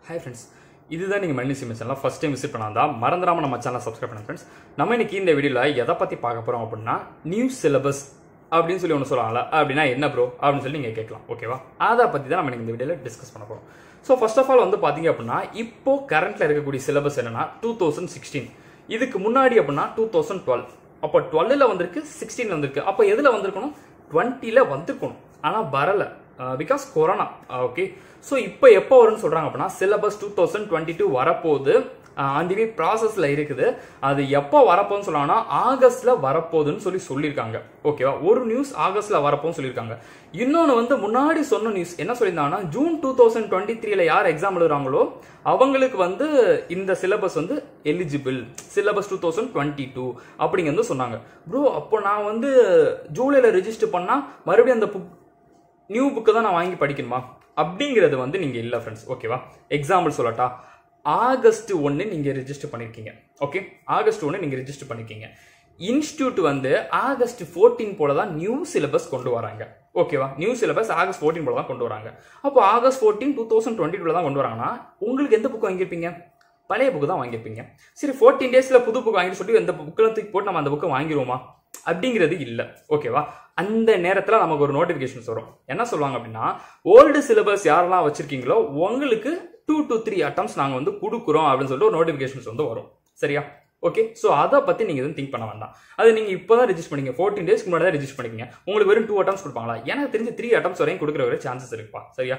hi friends இதுதான் நீங்கள் Mani sim channel first time visit பண்ணாதான் மறந்துடாம நம்ம சேனலை சப்ஸ்கிரைப் பண்ணுங்க ஃப்ரெண்ட்ஸ் நம்ம இன்னைக்கு இந்த வீடியோவில் எதை பற்றி பார்க்க போகிறோம் அப்படின்னா நியூ சிலபஸ் அப்படின்னு சொல்லி ஒன்று சொல்லுவாங்கல்ல அப்படின்னா என்ன ப்ரோ அப்படின்னு சொல்லி நீங்கள் கேட்கலாம் ஓகேவா அதை பற்றி தான் நம்ம இன்னைக்கு இந்த வீடியோவில் டிஸ்கஸ் பண்ண போகிறோம் ஸோ ஃபர்ஸ்ட் ஆஃப் ஆல் வந்து பார்த்தீங்க அப்படின்னா இப்போ கரண்ட்டில் இருக்கக்கூடிய சிலபஸ் என்னன்னா டூ தௌசண்ட் சிக்ஸ்டீன் இதுக்கு முன்னாடி அப்படின்னா டூ தௌசண்ட் டுவெல் அப்போ டுவெல்லில் வந்திருக்கு சிக்ஸ்டீனில் வந்திருக்கு அப்போ எதில் வந்திருக்கணும் டுவெண்ட்டியில் வந்திருக்கணும் ஆனால் வரலை பிகாஸ் கொரோனா ஓகே ஸோ இப்போ எப்போ வரும்னு சொல்கிறாங்க அப்படின்னா syllabus two thousand twenty two வரப்போகுது அந்த வே ப்ராசஸில் இருக்குது அது எப்போ வரப்போகுதுன்னு சொன்னாங்கன்னா ஆகஸ்ட்டில் வரப்போகுதுன்னு சொல்லி சொல்லியிருக்காங்க ஓகேவா ஒரு நியூஸ் ஆகஸ்ட்டில் வரப்போகுதுன்னு சொல்லியிருக்காங்க இன்னொன்று வந்து முன்னாடி சொன்ன நியூஸ் என்ன சொல்லியிருந்தாங்கன்னா ஜூன் டூ தௌசண்ட் டுவெண்ட்டி த்ரீல யார் எக்ஸாம் எழுதுறாங்களோ அவங்களுக்கு வந்து இந்த சிலபஸ் வந்து eligible syllabus two thousand twenty two அப்படிங்கிறது சொன்னாங்க ப்ரோ அப்போ நான் வந்து ஜூலையில் ரெஜிஸ்டர் பண்ணால் மறுபடியும் அந்த புக் நியூ புக்கை தான் நான் வாங்கி படிக்கணுமா அப்படிங்கிறது வந்து நீங்கள் இல்லை ஃப்ரெண்ட்ஸ் ஓகேவா எக்ஸாம்பிள் சொல்லட்டா ஆகஸ்ட் ஒன்று நீங்கள் ரெஜிஸ்டர் பண்ணியிருக்கீங்க ஓகே ஆகஸ்ட் ஒன்று நீங்கள் ரெஜிஸ்டர் பண்ணியிருக்கீங்க இன்ஸ்டியூட் வந்து ஆகஸ்ட் ஃபோர்டீன் போல தான் நியூ சிலபஸ் கொண்டு வராங்க ஓகேவா நியூ சிலபஸ் ஆகஸ்ட் ஃபோர்டீன் போல தான் கொண்டு வராங்க அப்போ August fourteen two thousand twenty டூல தான் கொண்டு வராங்கன்னா உங்களுக்கு எந்த புக் வாங்கியிருப்பீங்க பழைய புக்கு தான் வாங்கியிருப்பீங்க சரி ஃபோர்டீன் டேஸில் புது புக் வாங்கிட்டு சொல்லி எந்த புக்கில் தூக்கி போட்டு நம்ம அந்த புக்கை வாங்கிடுவோமா அப்படிங்கிறது இல்லை ஓகேவா அந்த நேரத்தில் நமக்கு ஒரு நோட்டிஃபிகேஷன்ஸ் வரும் என்ன சொல்லுவாங்க அப்படின்னா ஓல்டு சிலபஸ் யாரெல்லாம் வச்சிருக்கீங்களோ உங்களுக்கு டூ டு த்ரீ அட்டம்ஸ் நாங்கள் வந்து கொடுக்குறோம் அப்படின்னு சொல்லிட்டு ஒரு நோட்டிஃபிகேஷன்ஸ் வந்து வரும் சரியா ஓகே ஸோ அதை பற்றி நீங்கள் எதுவும் திங்க் பண்ண வேண்டாம் அது நீங்கள் இப்போ தான் ரெஜிஸ்டர் பண்ணிங்க ஃபோர்டீன் டேஸ்க்கு முன்னாடி தான் ரெஜிஸ்டர் பண்ணிக்கங்க உங்களுக்கு வெறும் டூ அட்டம்ஸ் கொடுப்பாங்களா எனக்கு தெரிஞ்சு த்ரீ அட்டம்ஸ் வரையும் கொடுக்குற ஒரு சான்சஸ் இருக்குப்பா சரியா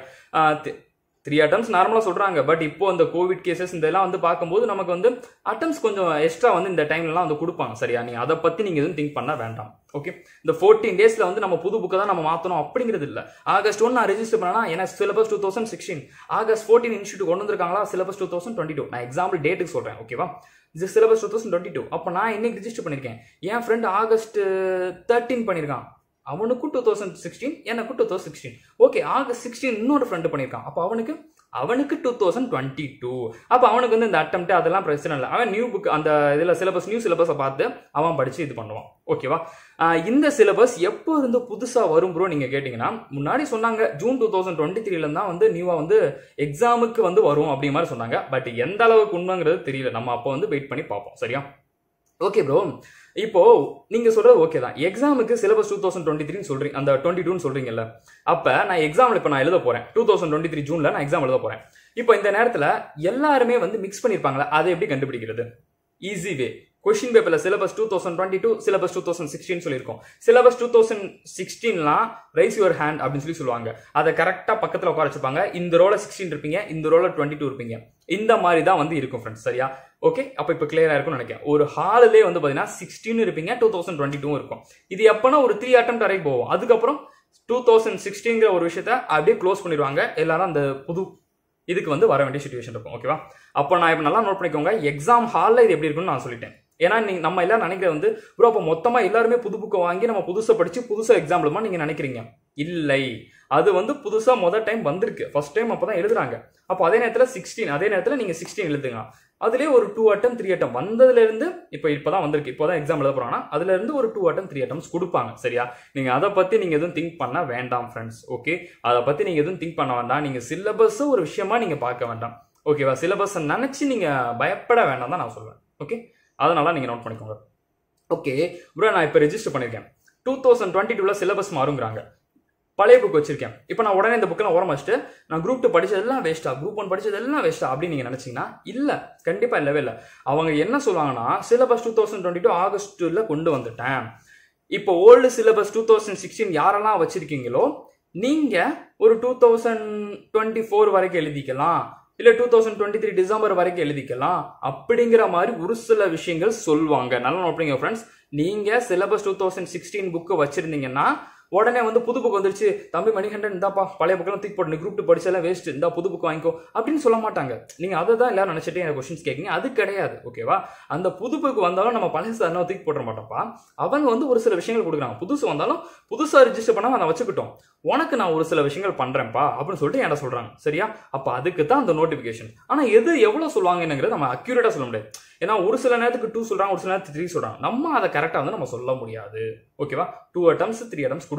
த்ரீ அட்டம்ஸ் நார்மலாக சொல்கிறாங்க பட் இப்போ இந்த கோவிட் கேசஸ் இதெல்லாம் வந்து பார்க்கும்போது நமக்கு வந்து அட்டம்ஸ் கொஞ்சம் எக்ஸ்ட்ரா வந்து இந்த டைம்லலாம் வந்து கொடுப்பாங்க சரியா நீங்கள் அதை பற்றி நீங்கள் எதுவும் திங்க் பண்ண வேண்டாம் ஓகே இந்த ஃபோர்டீன் டேஸில் வந்து நம்ம புது புக்கை தான் நம்ம மாற்றணும் அப்படிங்கிறது இல்லை ஆகஸ்ட் ஒன்று நான் ரெஜிஸ்டர் பண்ணனா எனக்கு syllabus two thousand sixteen August fourteen institute கொண்டு வந்திருக்காங்களா syllabus two thousand twenty two நான் எக்ஸாம்பிள் டேட்டுக்கு சொல்கிறேன் ஓகேவா இது syllabus two thousand twenty two அப்போ நான் இன்னைக்கு ரிஜிஸ்டர் பண்ணியிருக்கேன் என் ஃப்ரெண்ட் ஆகஸ்ட் தேர்ட்டின் பண்ணியிருக்கான் அவனுக்கும் டூ தௌசண்ட் சிக்ஸ்டீன் எனக்கும் two thousand sixteen okay August sixteen இன்னொரு ஃப்ரெண்டு பண்ணியிருக்கான் அப்போ அவனுக்கு அவனுக்கு டூ தௌசண்ட் டுவெண்ட்டி டூ அப்போ அவனுக்கு வந்து இந்த அட்டம் அதெல்லாம் பிரச்சனை இல்லை அவன் நியூ புக் அந்த இதில் சிலபஸ் நியூ சிலபஸை பார்த்து அவன் படித்து இது பண்ணுவான் ஓகேவா இந்த சிலபஸ் எப்போ இருந்து புதுசாக வரும் ப்ரோ நீங்கள் கேட்டிங்கன்னா முன்னாடி சொன்னாங்க ஜூன் டூ தௌசண்ட் டுவெண்ட்டி த்ரீல தான் வந்து நியூவாக வந்து எக்ஸாமுக்கு வந்து வரும் அப்படிங்கிற மாதிரி சொன்னாங்க பட் எந்த அளவுக்கு உண்மைங்கிறது தெரியல நம்ம அப்போ வந்து வெயிட் பண்ணி பார்ப்போம் சரியா ஓகே ப்ரோ இப்போ நீங்க சொல்றது ஓகே தான் எக்ஸாமுக்கு syllabus two thousand twenty three சொல்றீங்க அந்த டுவெண்ட்டி டூன்னு சொல்றீங்கல்ல அப்ப நான் எக்ஸாம்ல இப்போ நான் எழுத போறேன் டூ தௌசண்ட் டுவெண்ட்டி த்ரீ ஜூன்ல நான் எக்ஸாம் எழுத போறேன் இப்போ இந்த நேரத்துல எல்லாருமே வந்து மிக்ஸ் பண்ணிருப்பாங்களா அதை எப்படி கண்டுபிடிக்கிறது ஈஸி வே கொஸ்டின் பேப்பர்ல syllabus two thousand twenty two syllabus two thousand sixteen சொல்லியிருக்கோம் சிலபஸ் டூ தௌசண்ட் சிக்ஸ்டீன்லாம் ரைஸ் யுவர் ஹேண்ட் அப்படின்னு சொல்லி சொல்லுவாங்க அதை கரெக்டாக பக்கத்தில் உட்கார வச்சுப்பாங்க இந்த ரோல சிக்ஸ்டீன் இருப்பீங்க இந்த ரோல டுவெண்ட்டி டூ இருப்பீங்க இந்த மாதிரி தான் வந்து இருக்கும் ஃப்ரெண்ட்ஸ் சரியா ஓகே அப்போ இப்போ கிளியரா இருக்கும்னு நினைக்கிறேன் ஒரு ஹாலிலே வந்து பார்த்தீங்கன்னா சிக்ஸ்டீன் இருப்பீங்க டூ தௌசண்ட் டுவெண்ட்டி டூ இருக்கும் இது எப்போனா ஒரு த்ரீ அட்டம் வரைக்கும் போவோம் அதுக்கப்புறம் டூ தௌசண்ட் சிக்ஸ்டீங்கிற ஒரு விஷயத்த அப்படியே க்ளோஸ் பண்ணிடுவாங்க எல்லாரும் அந்த புது இதுக்கு வந்து வர வேண்டிய சுச்சுவேஷன் இருக்கும் ஓகேவா அப்போ நான் இப்போ நல்லா நோட் பண்ணிக்கோங்க எக்ஸாம் ஹாலில் இது எப்படி இருக்குன்னு நான் சொல்லிட்டேன் ஏன்னா நீங்க நம்ம எல்லாரும் நினைக்கிறது வந்து ப்ரோ அப்போ மொத்தமாக எல்லாருமே புது புக்கை வாங்கி நம்ம புதுசாக படித்து புதுசாக எக்ஸாம் எழுதுமா நீங்கள் நினைக்கிறீங்க இல்லை அது வந்து புதுசாக முதல் டைம் வந்திருக்கு ஃபர்ஸ்ட் டைம் அப்போ தான் எழுதுறாங்க அப்போ அதே நேரத்தில் சிக்ஸ்டீன் அதே நேரத்தில் நீங்கள் சிக்ஸ்டீன் எழுதுங்க அதுலேயே ஒரு டூ அட்டம் த்ரீ அட்டம் வந்ததுலேருந்து இப்போ இப்போ தான் வந்திருக்கு இப்போ தான் எக்ஸாம் எழுத போகிறாங்கன்னா அதுலேருந்து ஒரு டூ அட்டம் த்ரீ அட்டம்ஸ் கொடுப்பாங்க சரியா நீங்கள் அதை பற்றி நீங்கள் எதுவும் திங்க் பண்ண வேண்டாம் ஃப்ரெண்ட்ஸ் ஓகே அதை பற்றி நீங்கள் எதுவும் திங்க் பண்ண வேண்டாம் நீங்கள் சிலபஸை ஒரு விஷயமா நீங்கள் பார்க்க வேண்டாம் ஓகேவா சிலபஸை நினச்சி நீங்கள் பயப்பட வேண்டாம் தான் நான் சொல்லுவேன் ஓகே அதனால நீங்கள் நோட் பண்ணிக்கோங்க ஓகே ப்ரோ நான் இப்போ ரெஜிஸ்டர் பண்ணியிருக்கேன் டூ தௌசண்ட் டுவெண்ட்டி டூவில் சிலபஸ் மாறுங்கிறாங்க பழைய புக் வச்சிருக்கேன் இப்போ நான் உடனே இந்த புக்கெல்லாம் ஓரம் வச்சுட்டு நான் குரூப் டூ படிச்சதெல்லாம் வேஸ்ட்டா குரூப் ஒன் படிச்சதெல்லாம் வேஸ்ட்டா அப்படின்னு நீங்கள் நினச்சிங்கன்னா இல்லை கண்டிப்பாக இல்லவே இல்லை அவங்க என்ன சொல்லுவாங்கன்னா syllabus two thousand twenty two ஆகஸ்ட்டில் கொண்டு வந்துட்டேன் இப்போ old syllabus two thousand sixteen யாரெல்லாம் வச்சிருக்கீங்களோ நீங்கள் ஒரு டூ தௌசண்ட் டுவெண்ட்டி ஃபோர் வரைக்கும் எழுதிக்கலாம் இல்லை two thousand twenty three December வரைக்கும் எழுதிக்கலாம் அப்படிங்கிற மாதிரி ஒரு சில விஷயங்கள் சொல்லுவாங்க நல்லா நோட் பண்ணிங்க ஃப்ரெண்ட்ஸ் நீங்கள் syllabus two thousand sixteen book வச்சிருந்தீங்கன்னா உடனே வந்து புது புக் வந்துருச்சு தம்பி மணிகண்டன் இந்தாப்பா பழைய புக்கெல்லாம் தூக்கி போட்டு குரூப் டூ படிச்செல்லாம் வேஸ்ட் இந்த புது புக் வாங்கிக்கோ அப்படின்னு சொல்ல மாட்டாங்க நீங்க அதை தான் எல்லாரும் நினைச்சிட்டு எனக்கு கொஸ்டின்ஸ் கேட்குங்க அது கிடையாது ஓகேவா அந்த புது புக் வந்தாலும் நம்ம பழசு என்ன தூக்கி போட மாட்டோம்ப்பா அவங்க வந்து ஒரு சில விஷயங்கள் கொடுக்குறாங்க புதுசு வந்தாலும் புதுசா ரிஜிஸ்டர் பண்ணாம அதை வச்சுக்கிட்டோம் உனக்கு நான் ஒரு சில விஷயங்கள் பண்றேன்ப்பா அப்படின்னு சொல்லிட்டு என்கிட்ட சொல்றாங்க சரியா அப்ப அதுக்கு தான் அந்த நோட்டிபிகேஷன் ஆனா எது எவ்வளவு சொல்லுவாங்கங்கிறத நம்ம அக்யூரேட்டா சொல்ல முடியாது ஏன்னா ஒரு சில நேரத்துக்கு டூ சொல்றாங்க ஒரு சில நேரத்துக்கு த்ரீ சொல்றாங்க நம்ம அதை கரெக்டா வந்து நம்ம சொல்ல முடியாது ஓகேவா டூ அட்டம்ஸ் த்ரீ அட்டம்ஸ் கொடுப்பாங்க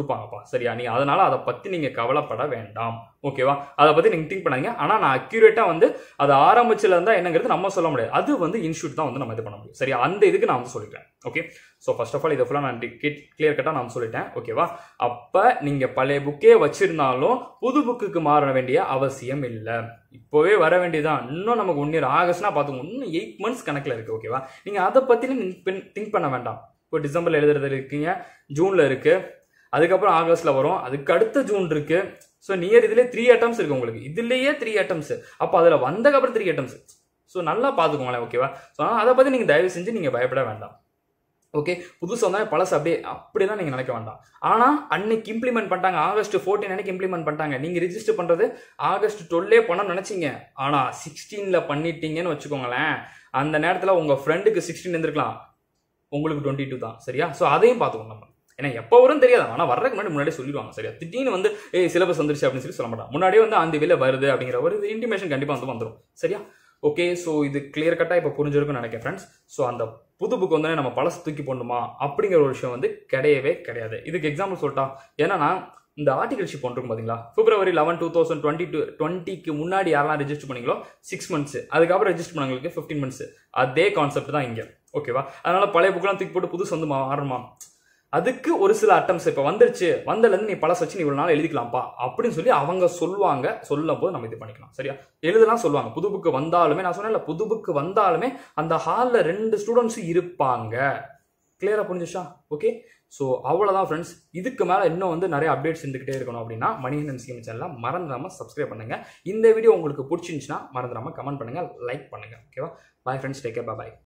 கொடுப்பாங்கப்பா சரியா நீங்க அதனால அதை பத்தி நீங்க கவலைப்பட வேண்டாம் ஓகேவா அதை பத்தி நீங்க திங்க் பண்ணாதீங்க ஆனா நான் அக்யூரேட்டா வந்து அது ஆரம்பிச்சுல இருந்தா என்னங்கிறது நம்ம சொல்ல முடியாது அது வந்து இன்ஸ்டியூட் தான் வந்து நம்ம இது பண்ண முடியும் சரியா அந்த இதுக்கு நான் வந்து சொல்லிட்டேன் okay so first of all இதை ஃபுல்லாக நான் கிளியர் கட்டாக நான் சொல்லிட்டேன் ஓகேவா அப்போ நீங்கள் பழைய புக்கே வச்சிருந்தாலும் புது புக்குக்கு மாற வேண்டிய அவசியம் இல்லை இப்போவே வர வேண்டியதான் இன்னும் நமக்கு ஒன் இயர் ஆகஸ்ட்னா பார்த்துக்கோங்க இன்னும் எயிட் மந்த்ஸ் கணக்கில் இருக்குது ஓகேவா நீங்கள் அதை பற்றி திங்க் பண்ண வேண்டாம் இப்போ டிசம்பரில் எழுதுறது இருக்கீங்க ஜூனில் இருக்குது அதுக்கப்புறம் ஆகஸ்ட்டில் வரும் அதுக்கு அடுத்த ஜூன் இருக்கு ஸோ நியர் இதுலேயே த்ரீ ஐட்டம்ஸ் இருக்கு உங்களுக்கு இதுலேயே த்ரீ ஐட்டம்ஸ் அப்போ அதில் வந்ததுக்கப்புறம் த்ரீ ஐட்டம்ஸ் ஸோ நல்லா பார்த்துக்கோங்களேன் ஓகேவா ஸோ அதை பற்றி நீங்கள் தயவு செஞ்சு நீங்கள் பயப்பட வேண்டாம் ஓகே புதுசு வந்தாலும் பழசு அப்படியே அப்படிலாம் நீங்கள் நினைக்க வேண்டாம் ஆனால் அன்னைக்கு இம்ப்ளிமெண்ட் பண்ணிட்டாங்க ஆகஸ்ட் ஃபோர்டீன் அன்னைக்கு இம்ப்ளிமெண்ட் பண்ணிட்டாங்க நீங்கள் ரிஜிஸ்டர் பண்ணுறது ஆகஸ்ட் டுவெல்லே பண்ண நினச்சிங்க ஆனால் சிக்ஸ்டீனில் பண்ணிட்டீங்கன்னு வச்சுக்கோங்களேன் அந்த நேரத்தில் உங்கள் ஃப்ரெண்டுக்கு சிக்ஸ்டீன் இருந்திருக்கலாம் உங்களுக்கு டுவெண்ட்டி டூ தான் சரியா ஸோ அதையும் பார்த்துக்கோங்க நம்ம ஏன்னா எப்போ வரும் தெரியாது ஆனால் வர்றதுக்கு முன்னாடி முன்னாடியே சொல்லிடுவாங்க சரியா திடீர்னு வந்து ஏய் சிலபஸ் வந்துருச்சு அப்படின்னு சொல்லி சொல்ல மாட்டாங்க முன்னாடியே வந்து அந்த வேலை வருது அப்படிங்கிற ஒரு இன்டிமேஷன் கண்டிப்பாக வந்து வந்துடும் சரியா ஓகே ஸோ இது கிளியர் கட்டாக இப்போ புரிஞ்சிருக்கும்னு நினைக்கிறேன் ஃப்ரெண்ட்ஸ் ஸோ அந்த புது புக் வந்து நம்ம பழசு தூக்கி போடணுமா அப்படிங்கிற ஒரு விஷயம் வந்து கிடையவே கிடையாது இதுக்கு எக்ஸாம்பிள் சொல்லிட்டா ஏன்னா இந்த ஆர்டிகல்ஷிப் பண்ணுறோம் பார்த்தீங்களா February eleven two thousand twenty two டுவெண்ட்டிக்கு முன்னாடி யாரெல்லாம் ரெஜிஸ்டர் பண்ணீங்களோ சிக்ஸ் மந்த்ஸ் அதுக்கப்புறம் ரெஜிஸ்டர் பண்ணவங்களுக்கு ஃபிஃப்டீன் மந்த்ஸ் அதே கான்செப்ட் தான் இங்கே ஓகேவா அதனால பழைய புக்கெல்லாம் தூக்கி போட்டு புதுசு வந்து மாறணுமா அதுக்கு ஒரு சில அட்டம்ஸ் இப்போ வந்துருச்சு வந்ததுலேருந்து நீ பழச வச்சு நீ இவ்வளோ நாள் எழுதிக்கலாம்ப்பா அப்படின்னு சொல்லி அவங்க சொல்லுவாங்க சொல்லும் போது நம்ம இது பண்ணிக்கலாம் சரியா எழுதலாம் சொல்லுவாங்க புது புக்கு வந்தாலுமே நான் சொன்னேன்ல புது புக்கு வந்தாலுமே அந்த ஹாலில் ரெண்டு ஸ்டூடெண்ட்ஸும் இருப்பாங்க கிளியராக புரிஞ்சுச்சா ஓகே ஸோ அவ்வளோதான் ஃப்ரெண்ட்ஸ் இதுக்கு மேலே இன்னும் வந்து நிறைய அப்டேட்ஸ் இருந்துகிட்டே இருக்கணும் அப்படின்னா மணிகண்டன் ஸ்கீம் சேனலில் மறந்துடாமல் சப்ஸ்கிரைப் பண்ணுங்கள் இந்த வீடியோ உங்களுக்கு பிடிச்சிருந்துச்சுன்னா மறந்துடாமல் கமெண்ட் பண்ணுங்கள் லைக் பண்ணுங்கள் ஓகேவா பாய் ஃப்ரெண்ட்ஸ் டேக் கேர் பாய்